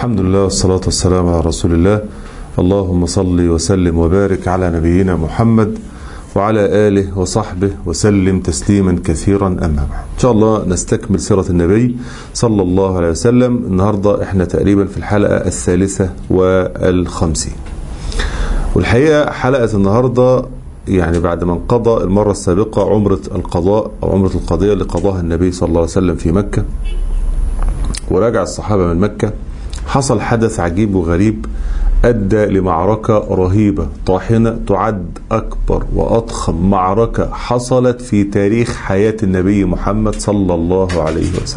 الحمد لله والصلاة والسلام على رسول الله اللهم صل وسلم وبارك على نبينا محمد وعلى آله وصحبه وسلم تسليما كثيرا أما بعد إن شاء الله نستكمل سيرة النبي صلى الله عليه وسلم النهاردة إحنا تقريبا في الحلقة الثالثة والخمسين والحقيقة حلقة النهاردة يعني بعد ما انقضى المرة السابقة عمرة القضاء أو عمرة القضية اللي قضاها النبي صلى الله عليه وسلم في مكة وراجع الصحابة من مكة حصل حدث عجيب وغريب أدى لمعركة رهيبة طاحنة تعد أكبر وأضخم معركة حصلت في تاريخ حياة النبي محمد صلى الله عليه وسلم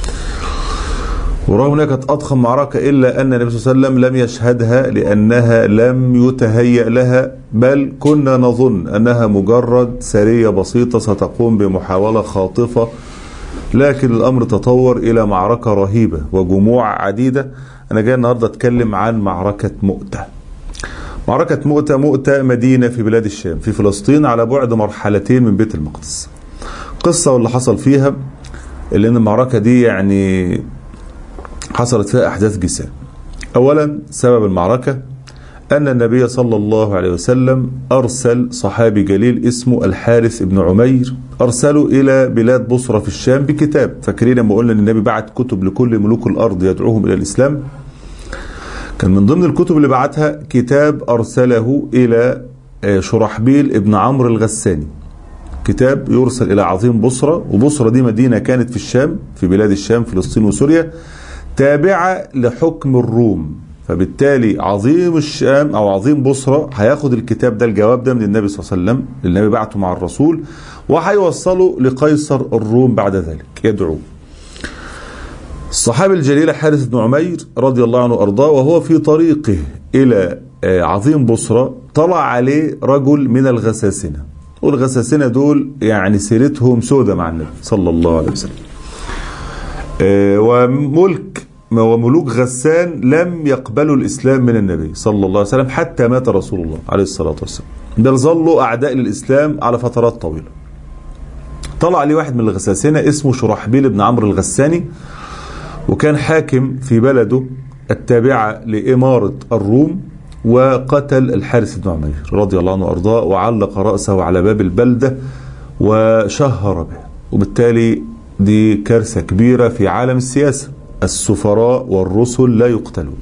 ورغم أنها كانت أضخم معركة إلا أن النبي صلى الله عليه وسلم لم يشهدها لأنها لم يتهيأ لها بل كنا نظن أنها مجرد سرية بسيطة ستقوم بمحاولة خاطفة لكن الأمر تطور إلى معركة رهيبة وجموع عديدة أنا جاي النهاردة أتكلم عن معركة مؤتة معركة مؤتة مؤتة مدينة في بلاد الشام في فلسطين على بعد مرحلتين من بيت المقدس قصة واللي حصل فيها لأن المعركة دي يعني حصلت فيها أحداث جسام أولا سبب المعركة أن النبي صلى الله عليه وسلم أرسل صحابي جليل اسمه الحارث بن عمير أرسله إلى بلاد بصرة في الشام بكتاب فاكرين لما قلنا أن النبي بعت كتب لكل ملوك الأرض يدعوهم إلى الإسلام كان من ضمن الكتب اللي بعتها كتاب أرسله إلى شرحبيل ابن عمرو الغساني كتاب يرسل إلى عظيم بصرة وبصرة دي مدينة كانت في الشام في بلاد الشام فلسطين وسوريا تابعة لحكم الروم فبالتالي عظيم الشام او عظيم بصرة هياخد الكتاب ده الجواب ده من النبي صلى الله عليه وسلم اللي النبي بعته مع الرسول وهيوصله لقيصر الروم بعد ذلك يدعو الصحابي الجليل حارث بن عمير رضي الله عنه وارضاه وهو في طريقه الى عظيم بصرة طلع عليه رجل من الغساسنة والغساسنة دول يعني سيرتهم سودة مع النبي صلى الله عليه وسلم وملك وملوك غسان لم يقبلوا الإسلام من النبي صلى الله عليه وسلم حتى مات رسول الله عليه الصلاة والسلام بل ظلوا أعداء للإسلام على فترات طويلة طلع لي واحد من الغساسنة اسمه شرحبيل بن عمرو الغساني وكان حاكم في بلده التابعة لإمارة الروم وقتل الحارث بن عمير رضي الله عنه وأرضاه وعلق رأسه على باب البلدة وشهر به وبالتالي دي كارثة كبيرة في عالم السياسة السفراء والرسل لا يقتلون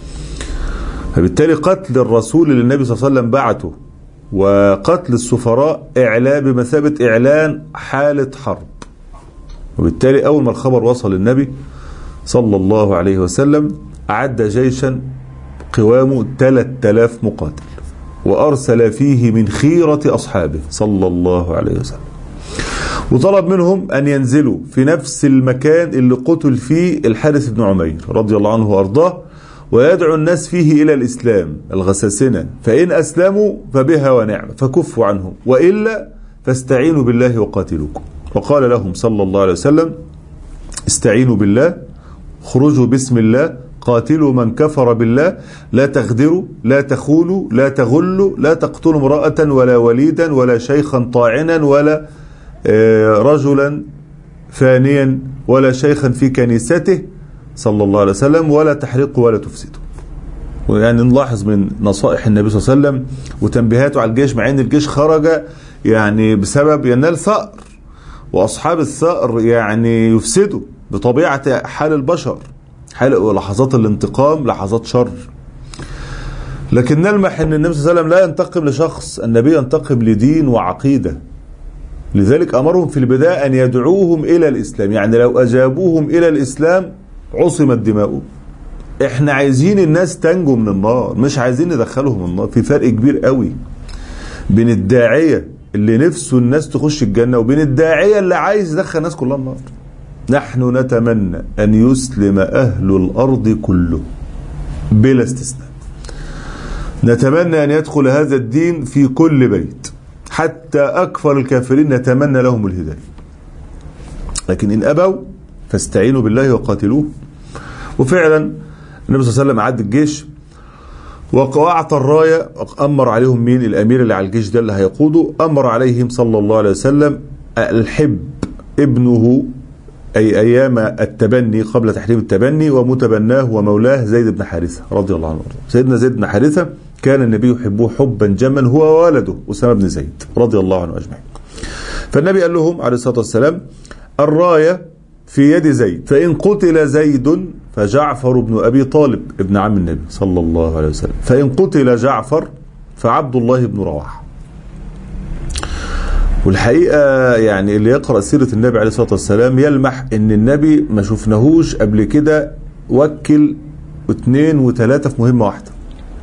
فبالتالي قتل الرسول اللي النبي صلى الله عليه وسلم بعته وقتل السفراء إعلان بمثابة إعلان حالة حرب وبالتالي أول ما الخبر وصل للنبي صلى الله عليه وسلم أعد جيشا قوامه 3000 مقاتل وأرسل فيه من خيرة أصحابه صلى الله عليه وسلم وطلب منهم أن ينزلوا في نفس المكان اللي قتل فيه الحارث بن عمير رضي الله عنه وأرضاه ويدعو الناس فيه إلى الإسلام الغساسنة فإن أسلموا فبها ونعم فكفوا عنهم وإلا فاستعينوا بالله وقاتلوكم وقال لهم صلى الله عليه وسلم استعينوا بالله خرجوا بسم الله قاتلوا من كفر بالله لا تغدروا لا تخونوا لا تغلوا لا تقتلوا امرأة ولا وليدا ولا شيخا طاعنا ولا رجلا فانيا ولا شيخا في كنيسته صلى الله عليه وسلم ولا تحرقوا ولا تفسدوا ويعني نلاحظ من نصائح النبي صلى الله عليه وسلم وتنبيهاته على الجيش مع ان الجيش خرج يعني بسبب ينال ثأر واصحاب الثأر يعني يفسدوا بطبيعة حال البشر حال لحظات الانتقام لحظات شر لكن نلمح ان النبي صلى الله عليه وسلم لا ينتقم لشخص النبي ينتقم لدين وعقيده لذلك أمرهم في البداية أن يدعوهم إلى الإسلام يعني لو أجابوهم إلى الإسلام عصمت دماؤهم احنا عايزين الناس تنجو من النار مش عايزين ندخلهم النار في فرق كبير قوي بين الداعية اللي نفسه الناس تخش الجنة وبين الداعية اللي عايز يدخل الناس كلها النار نحن نتمنى أن يسلم أهل الأرض كله بلا استثناء نتمنى أن يدخل هذا الدين في كل بيت حتى أكفر الكافرين نتمنى لهم الهداية لكن إن أبوا فاستعينوا بالله وقاتلوه وفعلا النبي صلى الله عليه وسلم أعد الجيش وأعطى الراية أمر عليهم مين الأمير اللي على الجيش ده اللي هيقوده أمر عليهم صلى الله عليه وسلم الحب ابنه أي أيام التبني قبل تحريم التبني ومتبناه ومولاه زيد بن حارثة رضي الله عنه وارضاه سيدنا زيد بن حارثة كان النبي يحبه حبا جما هو وولده أسامة بن زيد رضي الله عنه أجمعين فالنبي قال لهم عليه الصلاة والسلام الراية في يد زيد فإن قتل زيد فجعفر بن أبي طالب ابن عم النبي صلى الله عليه وسلم فإن قتل جعفر فعبد الله بن رواحه والحقيقة يعني اللي يقرأ سيرة النبي عليه الصلاة والسلام يلمح ان النبي ما شفناهوش قبل كده وكل اثنين وثلاثة في مهمة واحدة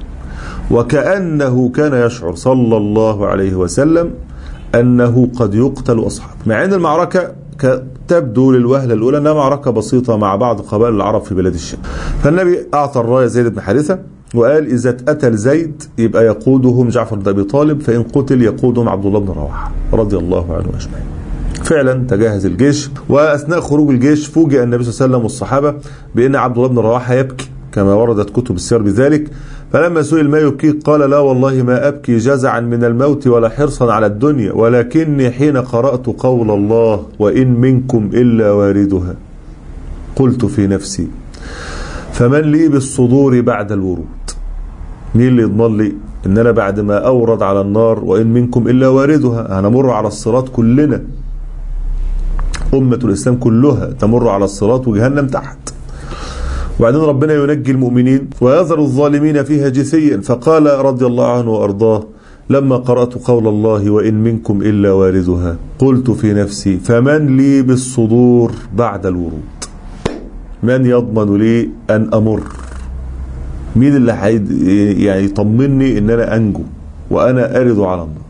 وكأنه كان يشعر صلى الله عليه وسلم أنه قد يقتل أصحابه مع أن المعركة تبدو للوهلة الأولى أنها معركة بسيطة مع بعض قبائل العرب في بلاد الشام فالنبي أعطى الراية زيد بن حارثة وقال إذا اتقتل زيد يبقى يقودهم جعفر بن أبي طالب فإن قتل يقودهم عبد الله بن رواحة رضي الله عنه أجمعين فعلا تجهز الجيش وأثناء خروج الجيش فوجئ النبي صلى الله عليه وسلم والصحابة بأن عبد الله بن رواحة يبكي كما وردت كتب السير بذلك فلما سئل ما يبكيك قال لا والله ما أبكي جزعا من الموت ولا حرصا على الدنيا ولكني حين قرأت قول الله وإن منكم إلا واردها قلت في نفسي فمن لي بالصدور بعد الورود مين اللي يضمن لي ان انا بعد ما اورد على النار وان منكم الا واردها هنمر على الصراط كلنا امه الاسلام كلها تمر على الصراط وجهنم تحت وبعدين ربنا ينجي المؤمنين ويذر الظالمين فيها جثيا فقال رضي الله عنه وارضاه لما قرأت قول الله وإن منكم إلا واردها قلت في نفسي فمن لي بالصدور بعد الورود من يضمن لي أن أمر مين اللي حيد يعني يطمني ان انا انجو وانا ارد على الله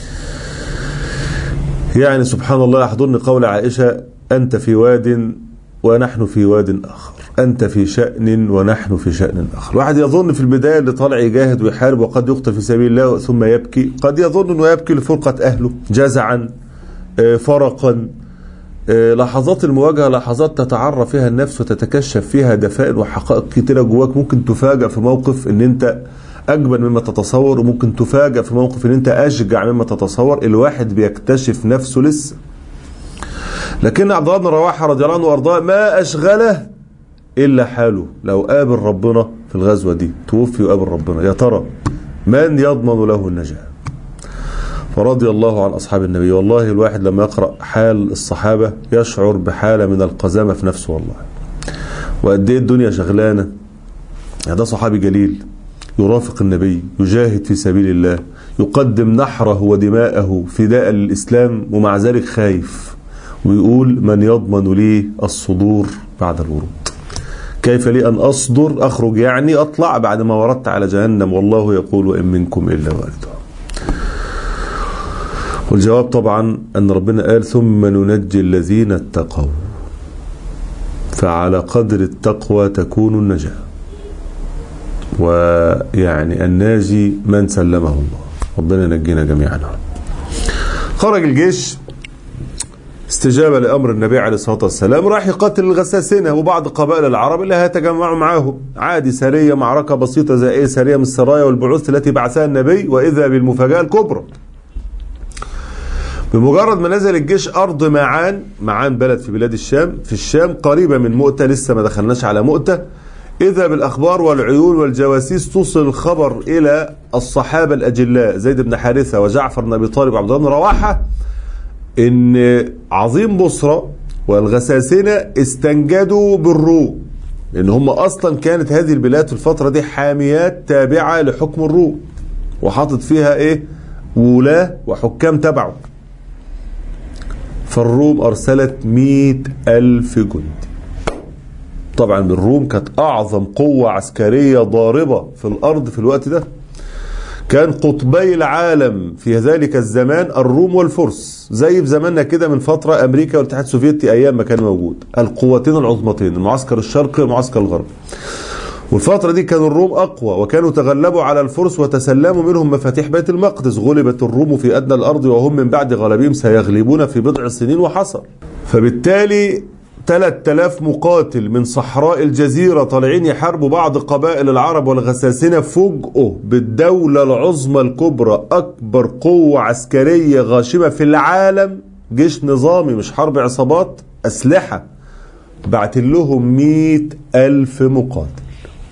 يعني سبحان الله يحضرني قول عائشة أنت في واد ونحن في واد آخر أنت في شأن ونحن في شأن آخر واحد يظن في البداية اللي طالع يجاهد ويحارب وقد يقتل في سبيل الله ثم يبكي قد يظن أنه يبكي لفرقة أهله جزعا فرقا لحظات المواجهة لحظات تتعرف فيها النفس وتتكشف فيها دفائن وحقائق كتيرة جواك ممكن تفاجأ في موقف ان انت اجبن مما تتصور وممكن تفاجأ في موقف ان انت اشجع مما تتصور الواحد بيكتشف نفسه لسه لكن عبد الله بن رواحة رضي الله عنه وارضاه ما اشغله الا حاله لو قابل ربنا في الغزوة دي توفي وقابل ربنا يا ترى من يضمن له النجاه فرضي الله عن أصحاب النبي والله الواحد لما يقرأ حال الصحابة يشعر بحالة من القزامة في نفسه والله وقد ايه الدنيا شغلانة ده صحابي جليل يرافق النبي يجاهد في سبيل الله يقدم نحره ودماءه فداء للإسلام ومع ذلك خايف ويقول من يضمن لي الصدور بعد الورود كيف لي أن أصدر أخرج يعني أطلع بعد ما وردت على جهنم والله يقول وإن منكم إلا واردها والجواب طبعا أن ربنا قال ثم ننجي الذين اتقوا فعلى قدر التقوى تكون النجاة ويعني الناجي من سلمه الله ربنا ينجينا جميعا خرج الجيش استجابة لأمر النبي عليه الصلاة والسلام راح يقاتل الغساسنة وبعض قبائل العرب اللي هيتجمعوا معاهم عادي سرية معركة بسيطة زي ايه سرية من السرايا والبعوث التي بعثها النبي وإذا بالمفاجأة الكبرى بمجرد ما نزل الجيش أرض معان معان بلد في بلاد الشام في الشام قريبة من مؤتة لسه ما دخلناش على مؤتة إذا بالأخبار والعيون والجواسيس توصل الخبر إلى الصحابة الأجلاء زيد بن حارثة وجعفر بن أبي طالب وعبد الله بن رواحة إن عظيم بصرة والغساسنة استنجدوا بالروم لأن هم أصلا كانت هذه البلاد في الفترة دي حاميات تابعة لحكم الروم وحاطط فيها إيه ولاة وحكام تبعه فالروم أرسلت مئة ألف جندي طبعا الروم كانت أعظم قوة عسكرية ضاربة في الأرض في الوقت ده كان قطبي العالم في ذلك الزمان الروم والفرس زي في زماننا كده من فترة أمريكا والاتحاد السوفيتي أيام ما كان موجود القوتين العظمتين المعسكر الشرقي والمعسكر الغربي والفترة دي كان الروم أقوى وكانوا تغلبوا على الفرس وتسلموا منهم مفاتيح بيت المقدس غلبت الروم في أدنى الأرض وهم من بعد غلبهم سيغلبون في بضع سنين وحصل فبالتالي 3000 مقاتل من صحراء الجزيرة طالعين يحاربوا بعض قبائل العرب والغساسنة فوجئوا بالدولة العظمى الكبرى أكبر قوة عسكرية غاشمة في العالم جيش نظامي مش حرب عصابات أسلحة بعت لهم مئة ألف مقاتل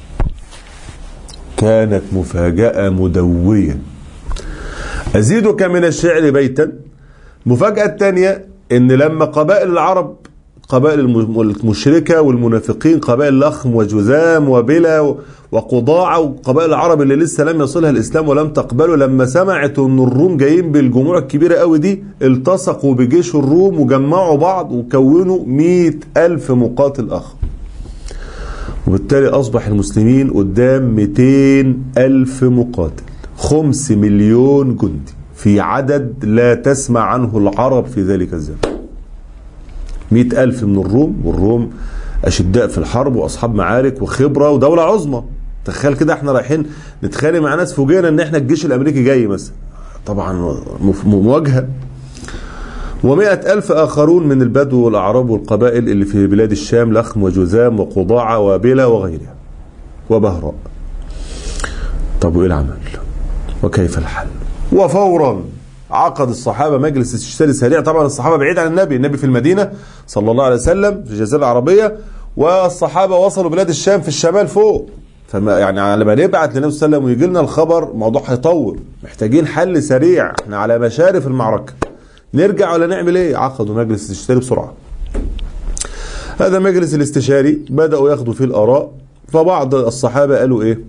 كانت مفاجأة مدوية أزيدك من الشعر بيتا المفاجأة الثانية إن لما قبائل العرب قبائل المشركة والمنافقين قبائل لخم وجذام وبلا وقضاعة وقبائل العرب اللي لسه لم يصلها الإسلام ولم تقبله لما سمعت أن الروم جايين بالجموع الكبيرة قوي دي التصقوا بجيش الروم وجمعوا بعض وكونوا مئة ألف مقاتل آخر وبالتالي أصبح المسلمين قدام 200 ألف مقاتل خمس مليون جندي في عدد لا تسمع عنه العرب في ذلك الزمن مئة ألف من الروم والروم أشداء في الحرب وأصحاب معارك وخبرة ودولة عظمى تخيل كده احنا رايحين نتخانق مع ناس فوجئنا ان احنا الجيش الامريكي جاي مثلا طبعا مواجهه ومائة ألف آخرون من البدو والأعراب والقبائل اللي في بلاد الشام لخم وجذام وقضاعة وبلا وغيرها وبهراء طب وإيه العمل وكيف الحل وفورا عقد الصحابة مجلس استشاري سريع طبعا الصحابة بعيد عن النبي النبي في المدينة صلى الله عليه وسلم في الجزيرة العربية والصحابة وصلوا بلاد الشام في الشمال فوق فما يعني لما نبعت للنبي صلى الله عليه وسلم ويجي لنا الخبر الموضوع هيطول محتاجين حل سريع احنا على مشارف المعركة نرجع ولا نعمل ايه عقدوا مجلس استشاري بسرعة هذا مجلس الاستشاري بدأوا ياخدوا فيه الآراء فبعض الصحابة قالوا ايه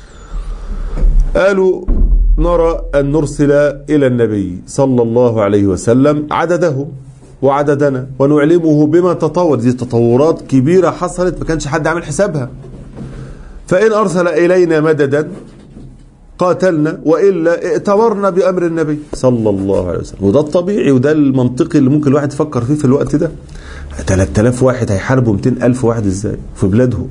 قالوا نرى أن نرسل إلى النبي صلى الله عليه وسلم عدده وعددنا ونعلمه بما تطور دي تطورات كبيرة حصلت ما كانش حد عامل حسابها فإن أرسل إلينا مددا قاتلنا وإلا ائتمرنا بأمر النبي صلى الله عليه وسلم وده الطبيعي وده المنطقي اللي ممكن الواحد يفكر فيه في الوقت ده 3000 واحد هيحاربوا 200 ألف واحد ازاي في بلادهم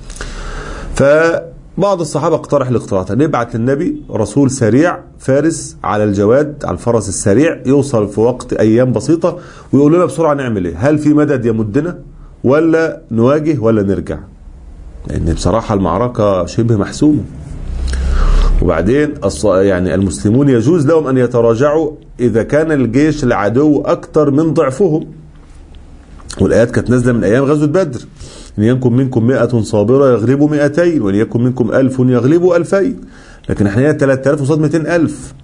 فبعض الصحابة اقترح الاقتراح نبعت للنبي رسول سريع فارس على الجواد على الفرس السريع يوصل في وقت أيام بسيطة ويقول لنا بسرعة نعمل ايه هل في مدد يمدنا ولا نواجه ولا نرجع لأن بصراحة المعركة شبه محسومة وبعدين يعني المسلمون يجوز لهم أن يتراجعوا إذا كان الجيش العدو أكثر من ضعفهم والآيات كانت نازلة من أيام غزوة بدر إن يكن منكم مئة صابرة يغلبوا مئتين وإن يكن منكم ألف يغلبوا ألفين لكن احنا هنا 3000 قصاد 200 ألف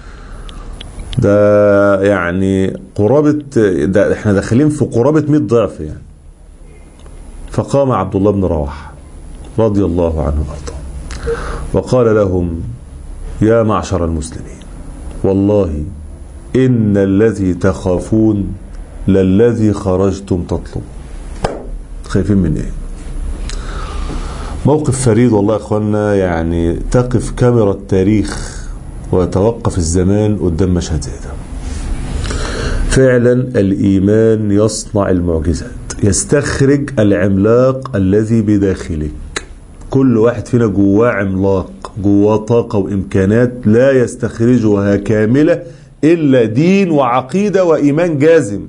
ده يعني قرابة ده احنا داخلين في قرابة 100 ضعف يعني فقام عبد الله بن رواحه رضي الله عنه وارضاه وقال لهم يا معشر المسلمين والله إن الذي تخافون للذي خرجتم تطلب خايفين من ايه موقف فريد والله يا اخوانا يعني تقف كاميرا التاريخ ويتوقف الزمان قدام مشهد زي ده فعلا الإيمان يصنع المعجزات يستخرج العملاق الذي بداخلك كل واحد فينا جواه عملاق جواه طاقة وإمكانات لا يستخرجها كاملة إلا دين وعقيدة وإيمان جازم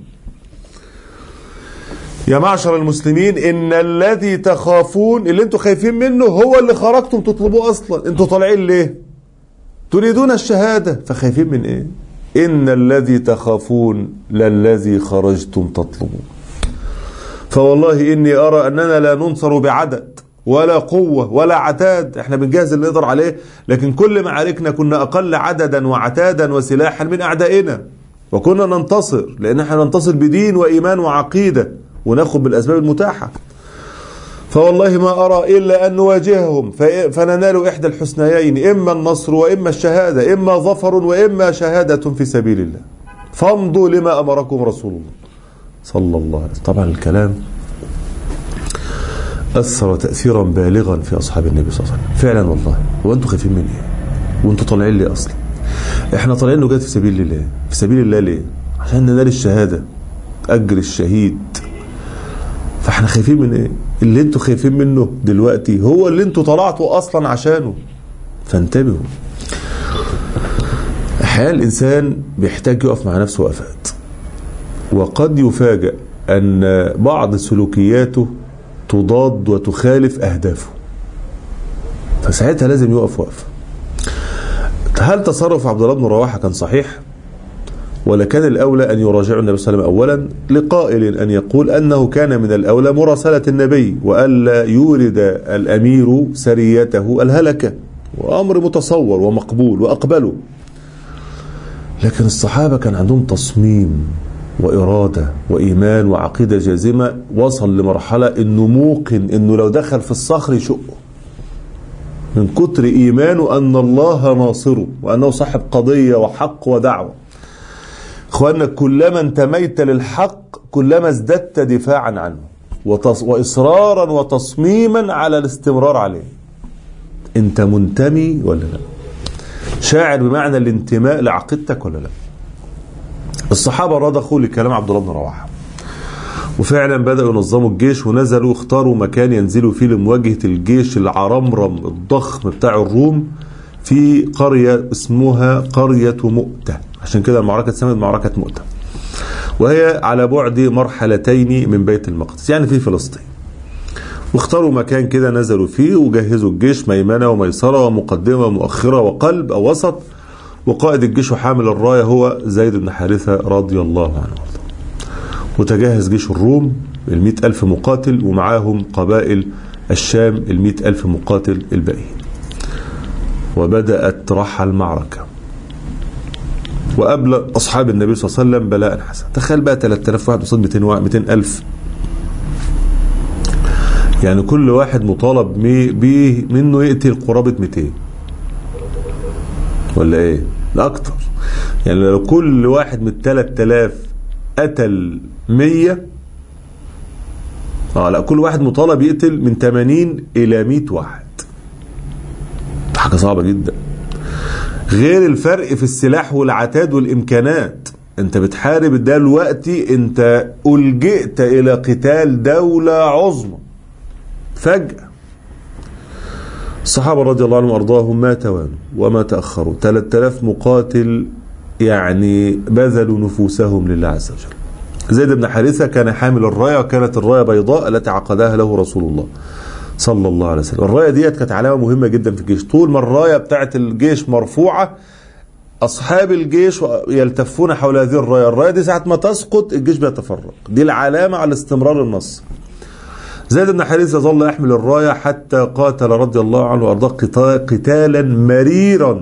يا معشر المسلمين إن الذي تخافون اللي انتوا خايفين منه هو اللي خرجتم تطلبوه أصلا انتوا طالعين ليه تريدون الشهادة فخايفين من إيه إن الذي تخافون للذي خرجتم تطلبون فوالله إني أرى أننا لا ننصر بعدد ولا قوة ولا عتاد احنا بنجهز اللي نقدر عليه لكن كل معاركنا كنا أقل عددا وعتادا وسلاحا من أعدائنا وكنا ننتصر لأن احنا ننتصر بدين وإيمان وعقيدة وناخد بالأسباب المتاحة فوالله ما أرى إلا أن نواجههم فننال إحدى الحسنيين إما النصر وإما الشهادة إما ظفر وإما شهادة في سبيل الله فامضوا لما أمركم رسول الله صلى الله عليه وسلم طبعا الكلام أثر تأثيرا بالغا في أصحاب النبي صلى الله عليه وسلم فعلا والله وأنتم خايفين من إيه وأنتم طالعين ليه أصلا إحنا طالعين نجاهد في سبيل الله في سبيل الله ليه عشان ننال الشهادة أجر الشهيد فاحنا خايفين من ايه اللي انتوا خايفين منه دلوقتي هو اللي انتوا طلعتوا اصلا عشانه فانتبهوا احيانا الانسان بيحتاج يقف مع نفسه وقفات وقد يفاجأ ان بعض سلوكياته تضاد وتخالف اهدافه فساعتها لازم يقف وقفه هل تصرف عبد الله بن رواحه كان صحيح ولكان الأولى أن يراجع النبي صلى الله عليه وسلم أولا لقائل أن يقول أنه كان من الأولى مراسلة النبي وألا يورد الأمير سريته الهلكة وأمر متصور ومقبول وأقبله لكن الصحابة كان عندهم تصميم وإرادة وإيمان وعقيدة جازمة وصل لمرحلة أنه موقن أنه لو دخل في الصخر يشقه من كتر إيمانه أن الله ناصره وأنه صاحب قضية وحق ودعوة اخوانا كلما انتميت للحق كلما ازددت دفاعا عنه وتص... واصرارا وتصميما على الاستمرار عليه انت منتمي ولا لا شاعر بمعنى الانتماء لعقيدتك ولا لا الصحابه رضخوا لكلام عبد الله بن رواحه وفعلا بدأوا ينظموا الجيش ونزلوا اختاروا مكان ينزلوا فيه لمواجهة الجيش العرمرم الضخم بتاع الروم في قرية اسمها قرية مؤتة عشان كده المعركة اتسمت معركة مؤتة وهي على بعد مرحلتين من بيت المقدس يعني في فلسطين واختاروا مكان كده نزلوا فيه وجهزوا الجيش ميمنة وميسرة ومقدمة ومؤخرة وقلب أو وسط وقائد الجيش وحامل الراية هو زيد بن حارثة رضي الله عنه وتجهز جيش الروم المئة ألف مقاتل ومعاهم قبائل الشام المئة ألف مقاتل الباقيين وبدأت رحى المعركة وقبل أصحاب النبي صلى الله عليه وسلم بلاء حسن تخيل بقى 3000 واحد قصاد 200 واحد 200 ألف يعني كل واحد مطالب بيه منه يقتل قرابة 200 ولا ايه لا اكتر يعني لو كل واحد من 3000 قتل 100 اه لا كل واحد مطالب يقتل من 80 الى 100 واحد حاجه صعبه جدا غير الفرق في السلاح والعتاد والامكانات انت بتحارب دلوقتي انت الجئت الى قتال دوله عظمى فجاه الصحابه رضي الله عنهم وارضاهم ما توانوا وما تاخروا 3000 مقاتل يعني بذلوا نفوسهم لله عز وجل زيد بن حارثة كان حامل الراية وكانت الراية بيضاء التي عقدها له رسول الله صلى الله عليه وسلم الراية ديت كانت علامة مهمة جدا في الجيش طول ما الراية بتاعت الجيش مرفوعة أصحاب الجيش يلتفون حول هذه الراية الراية دي ساعة ما تسقط الجيش بيتفرق دي العلامة على استمرار النصر زيد بن حارثة ظل يحمل الراية حتى قاتل رضي الله عنه وأرضاه قتالا مريرا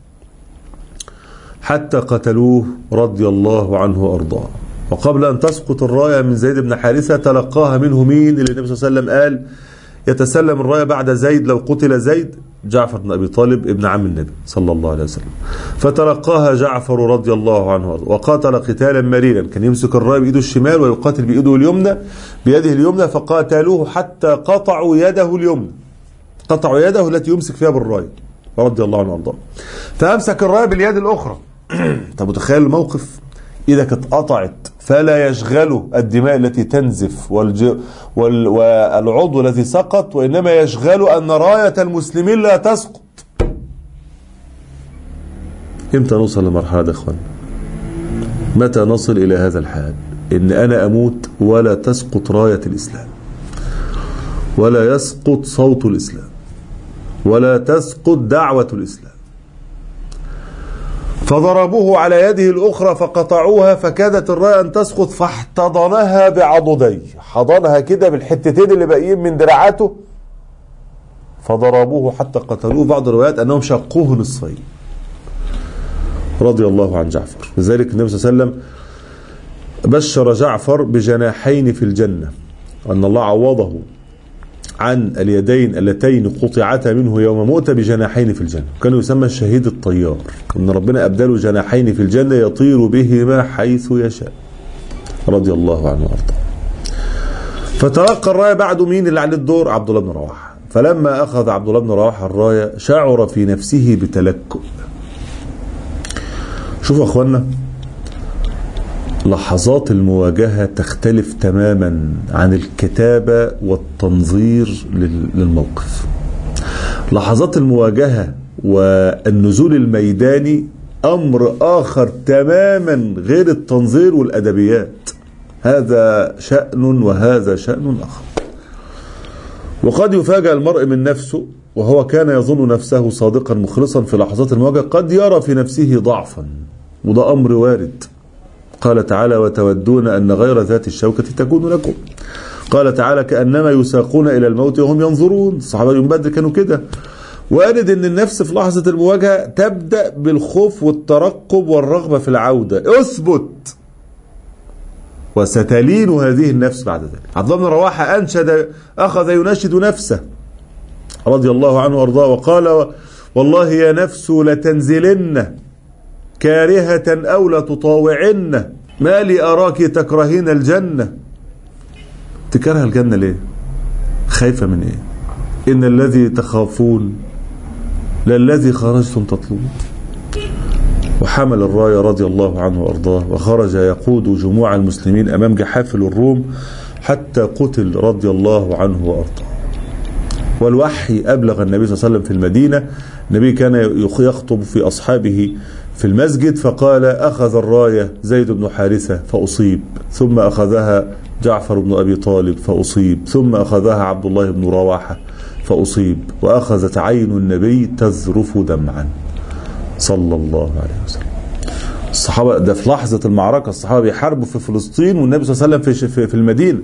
حتى قتلوه رضي الله عنه وأرضاه وقبل أن تسقط الراية من زيد بن حارثة تلقاها منه مين اللي النبي صلى الله عليه وسلم قال يتسلم الراية بعد زيد لو قتل زيد جعفر بن أبي طالب ابن عم النبي صلى الله عليه وسلم فتلقاها جعفر رضي الله عنه وقاتل قتالا مريرا كان يمسك الراية بإيده الشمال ويقاتل بإيده اليمنى بيده اليمنى فقاتلوه حتى قطعوا يده اليمنى قطعوا يده التي يمسك فيها بالراية رضي الله عنه وارضاه فأمسك الراية باليد الأخرى طب متخيل الموقف ايدك اتقطعت فلا يشغله الدماء التي تنزف والج... وال... والعضو الذي سقط وانما يشغله ان رايه المسلمين لا تسقط امتى نوصل لمرحله دي اخوان متى نصل الى هذا الحال ان انا اموت ولا تسقط رايه الاسلام ولا يسقط صوت الاسلام ولا تسقط دعوه الاسلام فضربوه على يده الأخرى فقطعوها فكادت الراية أن تسقط فاحتضنها بعضديه حضنها كده بالحتتين اللي باقيين من دراعاته فضربوه حتى قتلوه بعض الروايات أنهم شقوه نصفين رضي الله عن جعفر لذلك النبي صلى الله عليه وسلم بشر جعفر بجناحين في الجنة أن الله عوضه عن اليدين اللتين قطعتا منه يوم موت بجناحين في الجنة كان يسمى الشهيد الطيار ان ربنا ابدله جناحين في الجنة يطير بهما حيث يشاء رضي الله عنه وارضاه فتلقى الراية بعد مين اللي عليه الدور عبد الله بن رواحة فلما اخذ عبد الله بن رواحة الراية شعر في نفسه بتلكؤ شوفوا اخوانا لحظات المواجهة تختلف تماما عن الكتابة والتنظير للموقف لحظات المواجهة والنزول الميداني أمر آخر تماما غير التنظير والأدبيات هذا شأن وهذا شأن آخر وقد يفاجأ المرء من نفسه وهو كان يظن نفسه صادقا مخلصا في لحظات المواجهة قد يرى في نفسه ضعفا وده أمر وارد قال تعالى وتودون أن غير ذات الشوكة تكون لكم قال تعالى كأنما يساقون إلى الموت وهم ينظرون الصحابة يوم بدر كانوا كده وارد ان النفس في لحظة المواجهة تبدأ بالخوف والترقب والرغبة في العودة اثبت وستلين هذه النفس بعد ذلك عبد الله بن رواحة أنشد أخذ يناشد نفسه رضي الله عنه وارضاه وقال والله يا نفس لتنزلن كارهة أو لتطاوعن ما لي أراك تكرهين الجنة تكره الجنة ليه خايفة من ايه إن الذي تخافون للذي خرجتم تطلبون وحمل الراية رضي الله عنه وأرضاه وخرج يقود جموع المسلمين أمام جحافل الروم حتى قتل رضي الله عنه وأرضاه والوحي أبلغ النبي صلى الله عليه وسلم في المدينة النبي كان يخطب في أصحابه في المسجد فقال أخذ الراية زيد بن حارثة فأصيب ثم أخذها جعفر بن أبي طالب فأصيب ثم أخذها عبد الله بن رواحة فأصيب وأخذت عين النبي تذرف دمعا صلى الله عليه وسلم الصحابة ده في لحظة المعركة الصحابة بيحاربوا في فلسطين والنبي صلى الله عليه وسلم في في المدينة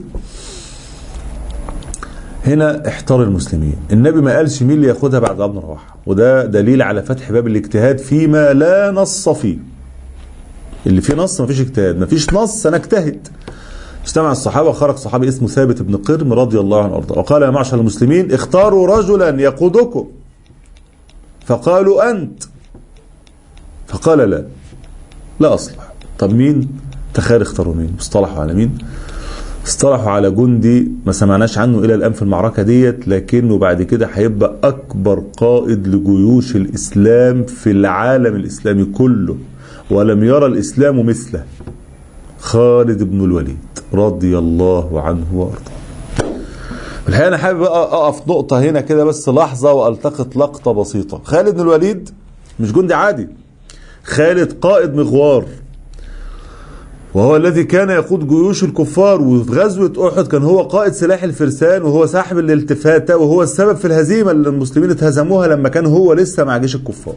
هنا احتار المسلمين النبي ما قالش مين اللي ياخدها بعد ابن رواحه وده دليل على فتح باب الاجتهاد فيما لا نص فيه اللي فيه نص ما فيش اجتهاد ما فيش نص انا اجتهد اجتمع الصحابه خرج صحابي اسمه ثابت بن قرم رضي الله عنه وارضاه وقال يا معشر المسلمين اختاروا رجلا يقودكم فقالوا انت فقال لا لا اصلح طب مين تخيل اختاروا مين اصطلحوا على مين اصطلحوا على جندي ما سمعناش عنه الى الان في المعركه ديت لكنه بعد كده هيبقى اكبر قائد لجيوش الاسلام في العالم الاسلامي كله ولم يرى الاسلام مثله خالد بن الوليد رضي الله عنه وارضاه الحقيقه انا حابب اقف نقطه هنا كده بس لحظه والتقط لقطه بسيطه خالد بن الوليد مش جندي عادي خالد قائد مغوار وهو الذي كان يقود جيوش الكفار وفي غزوة أحد كان هو قائد سلاح الفرسان وهو ساحب الالتفاتة وهو السبب في الهزيمة اللي المسلمين اتهزموها لما كان هو لسه مع جيش الكفار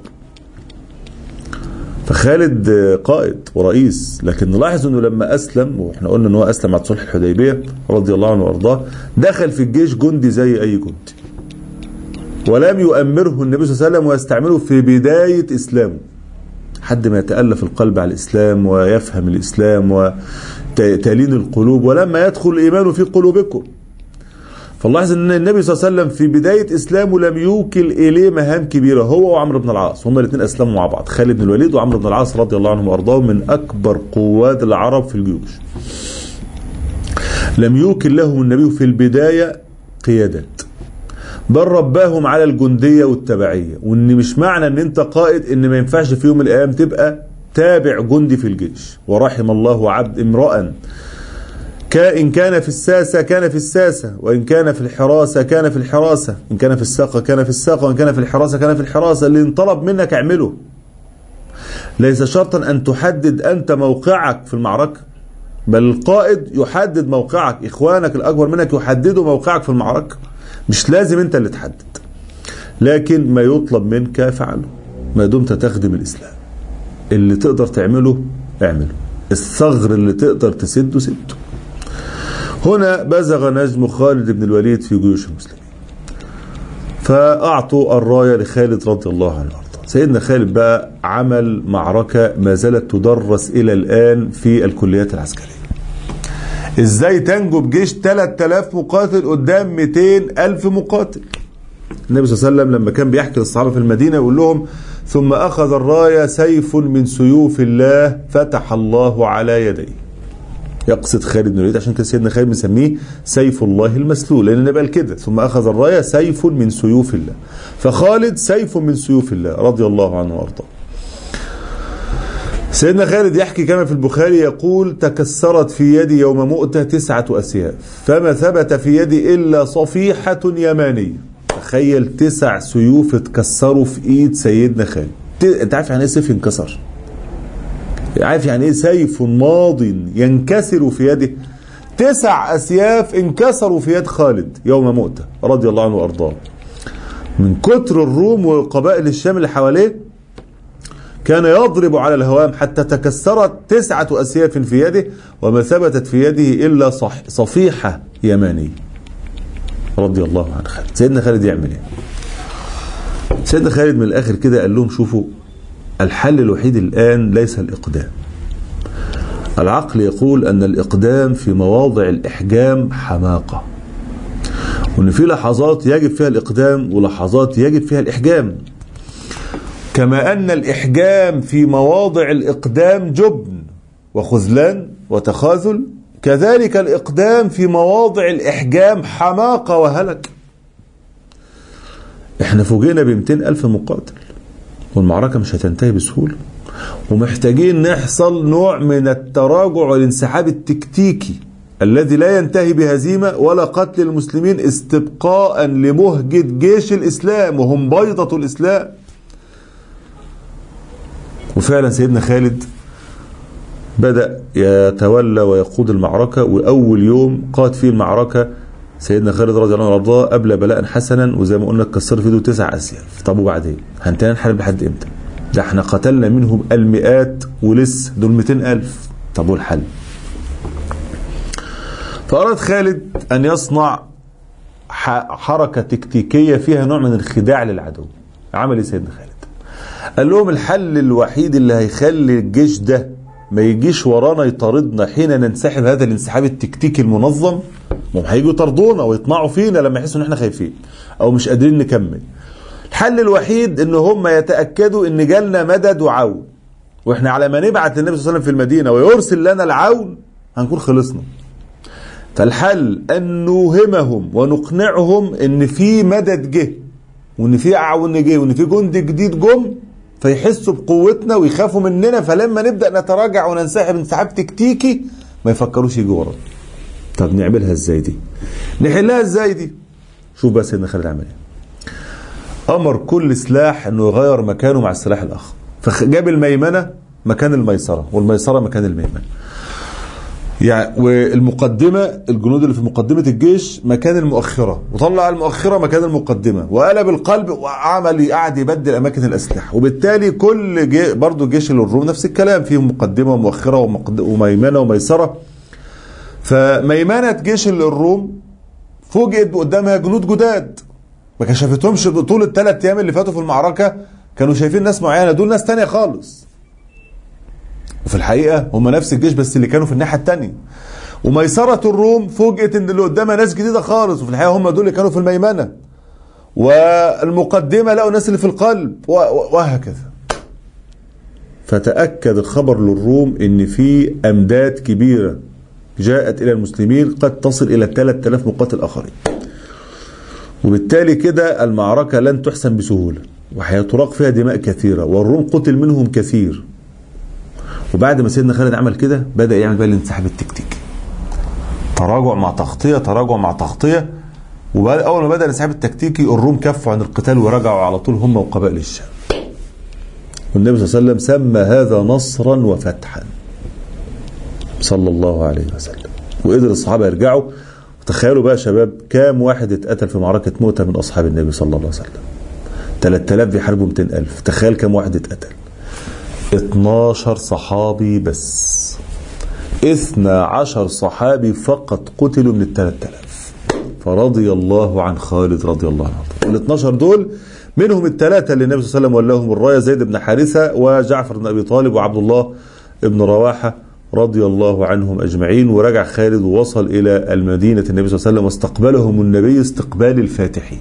فخالد قائد ورئيس لكن نلاحظ انه لما اسلم واحنا قلنا ان هو اسلم بعد صلح الحديبيه رضي الله عنه وارضاه دخل في الجيش جندي زي اي جندي ولم يؤمره النبي صلى الله عليه وسلم ويستعمله في بدايه اسلامه حد ما يتألف القلب على الإسلام ويفهم الإسلام وتلين القلوب ولما يدخل الإيمان في قلوبكم فاللاحظ أن النبي صلى الله عليه وسلم في بداية إسلامه لم يوكل إليه مهام كبيرة هو وعمرو بن العاص هما الاثنين أسلموا مع بعض خالد بن الوليد وعمرو بن العاص رضي الله عنهم وأرضاهم من أكبر قوات العرب في الجيوش لم يوكل لهم النبي في البداية قيادات بل رباهم على الجندية والتبعية وان مش معنى ان انت قائد ان ما ينفعش في يوم من الايام تبقى تابع جندي في الجيش ورحم الله عبد امرأ إن كان في الساسة كان في الساسة وإن كان في الحراسة كان في الحراسة إن كان في الساقة كان في الساقة وإن كان في الحراسة كان في الحراسة اللي انطلب منك اعمله ليس شرطا أن تحدد أنت موقعك في المعركة بل القائد يحدد موقعك إخوانك الأكبر منك يحددوا موقعك في المعركة مش لازم انت اللي تحدد لكن ما يطلب منك فعله ما دمت تخدم الاسلام اللي تقدر تعمله اعمله الثغر اللي تقدر تسده سده هنا بزغ نجم خالد بن الوليد في جيوش المسلمين فأعطوا الراية لخالد رضي الله عنه وارضاه سيدنا خالد بقى عمل معركة ما زالت تدرس إلى الآن في الكليات العسكرية ازاي تنجو بجيش 3000 مقاتل قدام 200 ألف مقاتل النبي صلى الله عليه وسلم لما كان بيحكي للصحابة في المدينة يقول لهم ثم أخذ الراية سيف من سيوف الله فتح الله على يديه يقصد خالد بن الوليد عشان كده سيدنا خالد مسميه سيف الله المسلول لان النبي قال كده ثم اخذ الرايه سيف من سيوف الله فخالد سيف من سيوف الله رضي الله عنه وارضاه سيدنا خالد يحكي كما في البخاري يقول تكسرت في يدي يوم مؤتة تسعة أسياف فما ثبت في يدي إلا صفيحة يمانية تخيل تسع سيوف اتكسروا في إيد سيدنا خالد أنت عارف يعني إيه سيف ينكسر عارف يعني إيه سيف ماض ينكسر في يده تسع أسياف انكسروا في يد خالد يوم مؤتة رضي الله عنه وأرضاه من كتر الروم وقبائل الشام اللي حواليه كان يضرب على الهوام حتى تكسرت تسعة أسياف في يده وما ثبتت في يده إلا صح صفيحة يمانية رضي الله عن خالد سيدنا خالد يعمل ايه سيدنا خالد من الآخر كده قال لهم شوفوا الحل الوحيد الآن ليس الإقدام العقل يقول أن الإقدام في مواضع الإحجام حماقة وأن في لحظات يجب فيها الإقدام ولحظات يجب فيها الإحجام كما أن الإحجام في مواضع الإقدام جبن وخذلان وتخاذل كذلك الإقدام في مواضع الإحجام حماقة وهلك احنا فوجئنا ب ألف مقاتل والمعركة مش هتنتهي بسهولة ومحتاجين نحصل نوع من التراجع والانسحاب التكتيكي الذي لا ينتهي بهزيمة ولا قتل المسلمين استبقاء لمهجة جيش الإسلام وهم بيضة الإسلام وفعلا سيدنا خالد بدأ يتولى ويقود المعركة وأول يوم قاد فيه المعركة سيدنا خالد رضي الله عنه وارضاه أبلى بلاء حسنا وزي ما قلنا اتكسر في ايده تسع أسياف طب وبعدين هنتهي نحارب لحد إمتى؟ ده احنا قتلنا منهم المئات ولسه دول 200 ألف طب والحل؟ فأراد خالد أن يصنع حركة تكتيكية فيها نوع من الخداع للعدو عمل ايه سيدنا خالد قال لهم الحل الوحيد اللي هيخلي الجيش ده ما يجيش ورانا يطاردنا حين ننسحب هذا الانسحاب التكتيكي المنظم هم هيجوا يطردونا ويطمعوا فينا لما يحسوا ان احنا خايفين او مش قادرين نكمل الحل الوحيد ان هم يتاكدوا ان جالنا مدد وعون واحنا على ما نبعت للنبي صلى الله عليه وسلم في المدينه ويرسل لنا العون هنكون خلصنا فالحل ان نوهمهم ونقنعهم ان في مدد جه وان في عون جه وان في جند جديد جم فيحسوا بقوتنا ويخافوا مننا فلما نبدا نتراجع وننسحب انسحاب تكتيكي ما يفكروش يجوا ورانا طب نعملها ازاي دي نحلها ازاي دي شوف بقى سيدنا خالد عمل ايه امر كل سلاح انه يغير مكانه مع السلاح الاخر فجاب الميمنه مكان الميسره والميسره مكان الميمنه يعني والمقدمة الجنود اللي في مقدمة الجيش مكان المؤخرة وطلع المؤخرة مكان المقدمة وقلب القلب وعمل قعد يبدل أماكن الأسلحة وبالتالي كل جي برضه جيش الروم نفس الكلام فيه مقدمة ومؤخرة وميمنة وميسرة فميمنة جيش الروم فوجئت قدامها جنود جداد ما كشفتهمش طول الثلاث أيام اللي فاتوا في المعركة كانوا شايفين ناس معينة دول ناس تانية خالص وفي الحقيقة هم نفس الجيش بس اللي كانوا في الناحية التانية وميسرة الروم فوجئت ان اللي قدامها ناس جديدة خالص وفي الحقيقة هم دول اللي كانوا في الميمنة والمقدمة لقوا الناس اللي في القلب وهكذا فتأكد الخبر للروم ان في امداد كبيرة جاءت الى المسلمين قد تصل الى 3000 مقاتل اخرين وبالتالي كده المعركة لن تحسم بسهولة وهيتراق فيها دماء كثيرة والروم قتل منهم كثير وبعد ما سيدنا خالد عمل كده بدا يعمل بقى الانسحاب التكتيكي تراجع مع تغطيه تراجع مع تغطيه واول ما بدا الانسحاب التكتيكي الروم كفوا عن القتال ورجعوا على طول هم وقبائل الشام والنبي صلى الله عليه وسلم سمى هذا نصرا وفتحا صلى الله عليه وسلم وقدر الصحابه يرجعوا تخيلوا بقى يا شباب كام واحد اتقتل في معركه موته من اصحاب النبي صلى الله عليه وسلم 3000 بيحاربوا 200000 تخيل كام واحد اتقتل 12 صحابي بس 12 صحابي فقط قتلوا من ال 3000 فرضي الله عن خالد رضي الله عنه ال 12 دول منهم الثلاثة اللي النبي صلى الله عليه وسلم ولاهم الراية زيد بن حارثة وجعفر بن أبي طالب وعبد الله بن رواحة رضي الله عنهم أجمعين ورجع خالد ووصل إلى المدينة النبي صلى الله عليه وسلم واستقبلهم النبي استقبال الفاتحين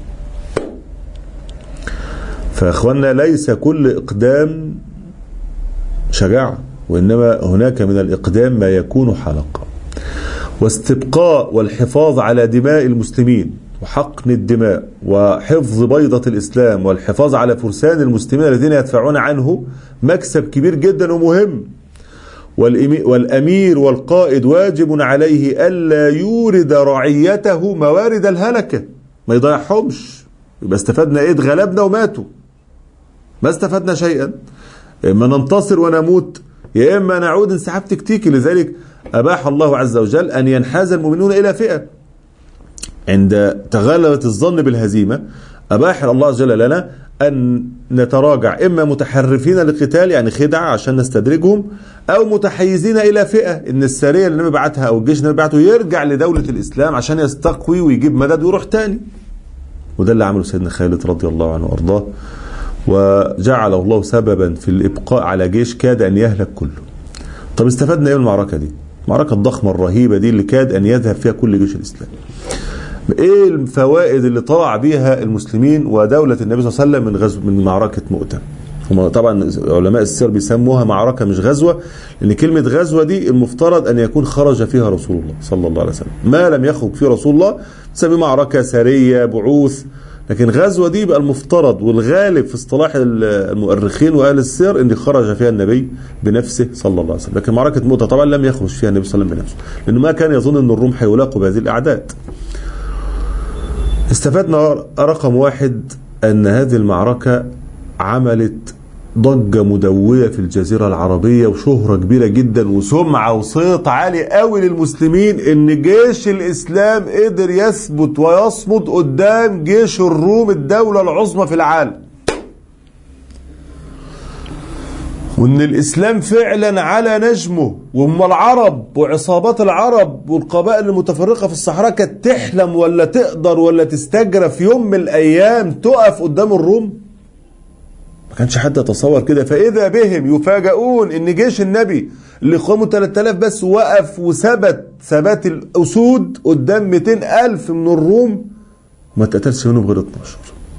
فأخوانا ليس كل إقدام شجاعة وإنما هناك من الإقدام ما يكون حلقة واستبقاء والحفاظ على دماء المسلمين وحقن الدماء وحفظ بيضة الإسلام والحفاظ على فرسان المسلمين الذين يدفعون عنه مكسب كبير جدا ومهم والأمير والقائد واجب عليه ألا يورد رعيته موارد الهلكة ما يضيعهمش يبقى استفدنا ايه اتغلبنا وماتوا ما استفدنا شيئا اما ننتصر ونموت يا اما نعود انسحاب تكتيكي لذلك اباح الله عز وجل ان ينحاز المؤمنون الى فئه عند تغلبة الظن بالهزيمة أباح الله عز وجل لنا أن نتراجع إما متحرفين للقتال يعني خدع عشان نستدرجهم أو متحيزين إلى فئة إن السرية اللي النبي بعتها أو الجيش اللي النبي بعته يرجع لدولة الإسلام عشان يستقوي ويجيب مدد ويروح تاني وده اللي عمله سيدنا خالد رضي الله عنه وأرضاه وجعله الله سببا في الإبقاء على جيش كاد أن يهلك كله طب استفدنا إيه من المعركة دي المعركة الضخمة الرهيبة دي اللي كاد أن يذهب فيها كل جيش الإسلام ايه الفوائد اللي طلع بيها المسلمين ودولة النبي صلى الله عليه وسلم من غزو من معركة مؤتة هم طبعا علماء السير بيسموها معركة مش غزوة لأن كلمة غزوة دي المفترض أن يكون خرج فيها رسول الله صلى الله عليه وسلم ما لم يخرج فيه رسول الله تسميه معركة سرية بعوث لكن غزوة دي بقى المفترض والغالب في اصطلاح المؤرخين وأهل السير أن خرج فيها النبي بنفسه صلى الله عليه وسلم لكن معركة مؤتة طبعا لم يخرج فيها النبي صلى الله عليه وسلم بنفسه لأنه ما كان يظن أن الروم هيلاقوا بهذه الأعداد استفدنا رقم واحد أن هذه المعركة عملت ضجة مدوية في الجزيرة العربية وشهرة كبيرة جدا وسمعة وصيت عالي قوي للمسلمين ان جيش الاسلام قدر يثبت ويصمد قدام جيش الروم الدولة العظمى في العالم وان الاسلام فعلا على نجمه وهم العرب وعصابات العرب والقبائل المتفرقه في الصحراء كانت تحلم ولا تقدر ولا تستجرى في يوم من الايام تقف قدام الروم ما كانش حد يتصور كده فاذا بهم يفاجئون ان جيش النبي اللي قاموا 3000 بس وقف وثبت ثبات الاسود قدام 200 الف من الروم ما اتقتلش منهم غير 12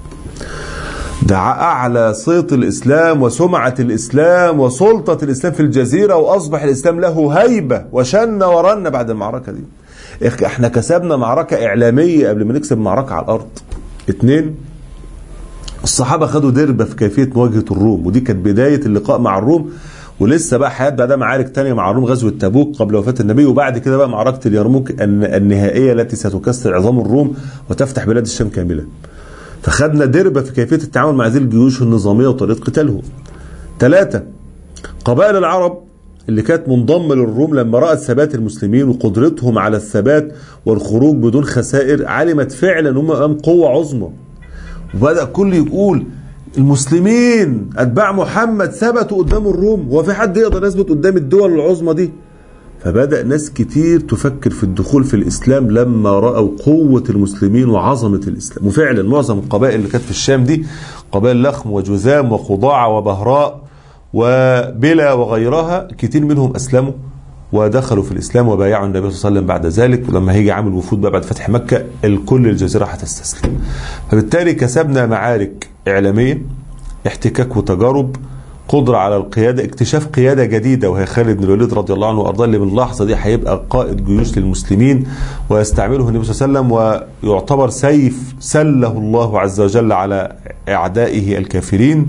ده اعلى صيت الاسلام وسمعه الاسلام وسلطه الاسلام في الجزيره واصبح الاسلام له هيبه وشن ورن بعد المعركه دي احنا كسبنا معركه اعلاميه قبل ما نكسب معركه على الارض اتنين الصحابه خدوا دربه في كيفيه مواجهه الروم ودي كانت بدايه اللقاء مع الروم ولسه بقى حياه بعدها معارك تانية مع الروم غزوه تبوك قبل وفاه النبي وبعد كده بقى معركه اليرموك النهائيه التي ستكسر عظام الروم وتفتح بلاد الشام كامله فخدنا دربة في كيفية التعامل مع هذه الجيوش النظامية وطريقة قتالهم ثلاثة قبائل العرب اللي كانت منضمة للروم لما رأت ثبات المسلمين وقدرتهم على الثبات والخروج بدون خسائر علمت فعلا هم أمام قوة عظمى وبدأ كل يقول المسلمين أتباع محمد ثبتوا قدام الروم هو في حد يقدر يثبت قدام الدول العظمى دي فبدأ ناس كتير تفكر في الدخول في الإسلام لما رأوا قوة المسلمين وعظمة الإسلام وفعلا معظم القبائل اللي كانت في الشام دي قبائل لخم وجذام وخضاعة وبهراء وبلا وغيرها كتير منهم أسلموا ودخلوا في الإسلام وبايعوا النبي صلى الله عليه وسلم بعد ذلك ولما هيجي عامل وفود بقى بعد فتح مكة الكل الجزيرة هتستسلم فبالتالي كسبنا معارك إعلامية احتكاك وتجارب قدرة على القيادة اكتشاف قيادة جديدة وهي خالد بن الوليد رضي الله عنه وأرضاه اللي من اللحظة دي هيبقى قائد جيوش للمسلمين ويستعمله النبي صلى الله عليه وسلم ويعتبر سيف سله الله عز وجل على أعدائه الكافرين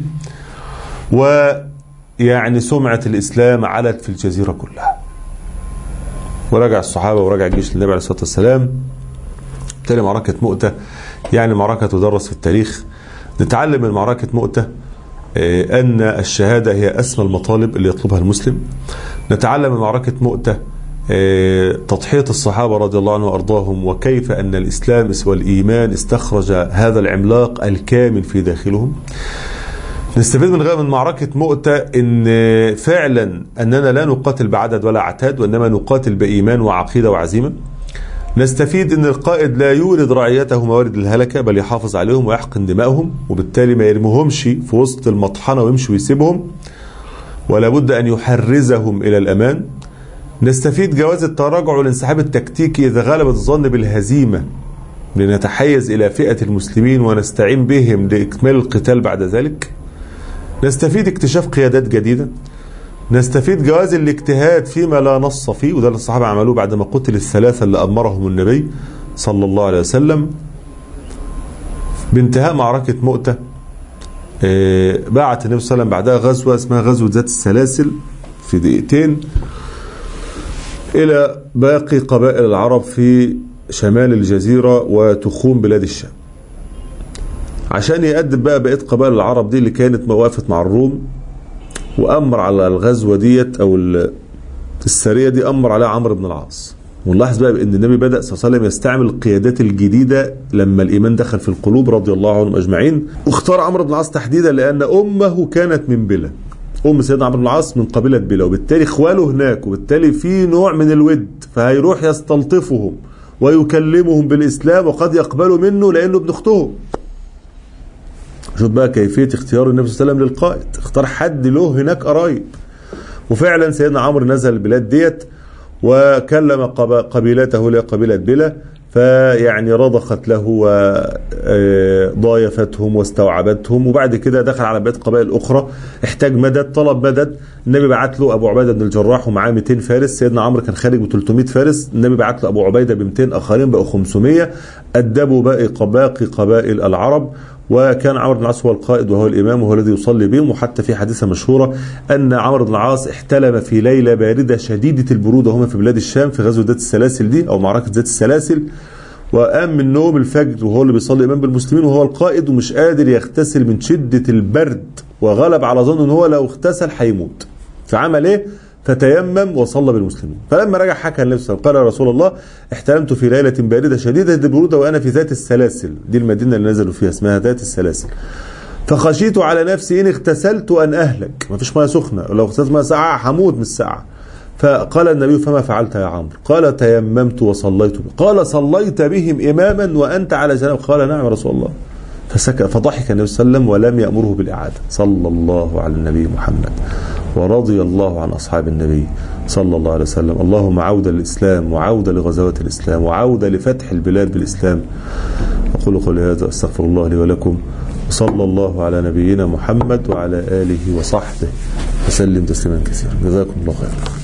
ويعني سمعة الإسلام علت في الجزيرة كلها ورجع الصحابة ورجع جيش النبي عليه الصلاة والسلام بالتالي معركة مؤتة يعني معركة تدرس في التاريخ نتعلم من معركة مؤتة أن الشهادة هي أسمى المطالب اللي يطلبها المسلم نتعلم من معركة مؤتة تضحية الصحابة رضي الله عنهم وأرضاهم وكيف أن الإسلام والإيمان استخرج هذا العملاق الكامل في داخلهم نستفيد من من معركة مؤتة ان فعلا اننا لا نقاتل بعدد ولا عتاد وانما نقاتل بايمان وعقيدة وعزيمة نستفيد ان القائد لا يورد رعيته موارد الهلكة بل يحافظ عليهم ويحقن دمائهم وبالتالي ما يرميهمش في وسط المطحنة ويمشي ويسيبهم ولا بد ان يحرزهم الى الامان نستفيد جواز التراجع والانسحاب التكتيكي اذا غلب الظن بالهزيمة لنتحيز الى فئة المسلمين ونستعين بهم لاكمال القتال بعد ذلك نستفيد اكتشاف قيادات جديدة نستفيد جواز الاجتهاد فيما لا نص فيه وده اللي الصحابة عملوه بعدما قتل الثلاثة اللي أمرهم النبي صلى الله عليه وسلم بانتهاء معركة مؤتة بعت النبي صلى الله عليه وسلم بعدها غزوة اسمها غزوة ذات السلاسل في دقيقتين إلى باقي قبائل العرب في شمال الجزيرة وتخوم بلاد الشام عشان يقدم بقى بقيه قبائل العرب دي اللي كانت وقفت مع الروم وامر على الغزوه ديت او السريه دي امر عليها عمرو بن العاص ونلاحظ بقى ان النبي بدا صلى الله عليه وسلم يستعمل القيادات الجديده لما الايمان دخل في القلوب رضي الله عنهم اجمعين واختار عمرو بن العاص تحديدا لان امه كانت من بلا ام سيدنا عمرو بن العاص من قبيله بلا وبالتالي اخواله هناك وبالتالي في نوع من الود فهيروح يستلطفهم ويكلمهم بالاسلام وقد يقبلوا منه لانه ابن اختهم شوف بقى كيفيه اختيار النبي صلى الله عليه وسلم للقائد اختار حد له هناك قرايب وفعلا سيدنا عمرو نزل البلاد ديت وكلم قبيلته اللي قبيلة بلا فيعني رضخت له وضايفتهم واستوعبتهم وبعد كده دخل على بقيه قبائل اخرى احتاج مدد طلب مدد النبي بعت له ابو عبيده بن الجراح ومعاه 200 فارس سيدنا عمرو كان خارج ب 300 فارس النبي بعت له ابو عبيده ب 200 اخرين بقوا 500 ادبوا باقي باقي قبائل العرب وكان عمرو بن العاص هو القائد وهو الامام وهو الذي يصلي بهم وحتى في حادثه مشهوره ان عمرو بن العاص احتلم في ليله بارده شديده البروده وهم في بلاد الشام في غزوه ذات السلاسل دي او معركه ذات السلاسل وقام من نوم الفجر وهو اللي بيصلي امام بالمسلمين وهو القائد ومش قادر يغتسل من شده البرد وغلب على ظنه ان هو لو اغتسل هيموت فعمل ايه؟ فتيمم وصلى بالمسلمين فلما رجع حكى النبي صلى الله عليه وسلم قال يا رسول الله احتلمت في ليلة باردة شديدة البرودة وأنا في ذات السلاسل دي المدينة اللي نزلوا فيها اسمها ذات السلاسل فخشيت على نفسي إن اغتسلت أن أهلك ما فيش مياه سخنة لو اغتسلت مياه ساعة هموت من الساعة فقال النبي فما فعلت يا عمرو قال تيممت وصليت به قال صليت بهم إماما وأنت على جنب قال نعم يا رسول الله فسكت فضحك النبي صلى الله عليه وسلم ولم يأمره بالإعادة صلى الله على النبي محمد ورضي الله عن أصحاب النبي صلى الله عليه وسلم اللهم عودة للإسلام وعودة لغزوات الإسلام وعودة لفتح البلاد بالإسلام أقول قولي هذا أستغفر الله لي ولكم وصلى الله على نبينا محمد وعلى آله وصحبه وسلم تسليما كثيرا جزاكم الله خيرا